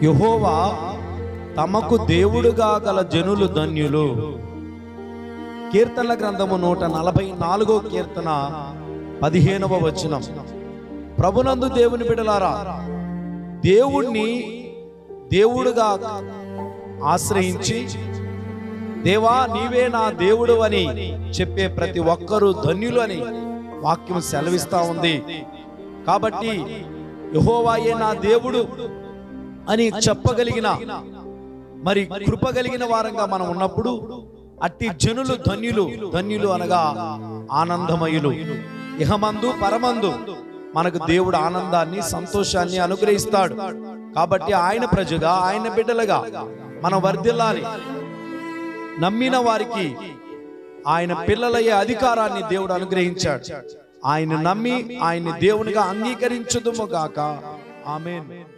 యెహోవా తమకు దేవుడుగా గల జనులు ధన్యులు కీర్తనల గ్రంథము నూట నలభై నాలుగో కీర్తన పదిహేనవ వచనం ప్రభునందు దేవుని బిడలారా దేవుణ్ణి దేవుడుగా ఆశ్రయించి దేవా నీవే నా దేవుడు అని చెప్పే ప్రతి ఒక్కరూ ధన్యులు అని వాక్యం సెలవిస్తా ఉంది కాబట్టి యహోవాయే నా దేవుడు అని చెప్పగలిగిన మరి కృప కలిగిన వారంగా మనం ఉన్నప్పుడు అట్టి జనులు ధన్యులు ధన్యులు అనగా ఆనందమయులు ఇహమందు పరమందు మనకు దేవుడు ఆనందాన్ని సంతోషాన్ని అనుగ్రహిస్తాడు కాబట్టి ఆయన ప్రజగా ఆయన బిడ్డలుగా మనం వర్ధిల్లాలి నమ్మిన వారికి ఆయన పిల్లలయ్యే అధికారాన్ని దేవుడు అనుగ్రహించాడు ఆయన నమ్మి ఆయన్ని దేవునిగా అంగీకరించుదుము గాక ఆమెన్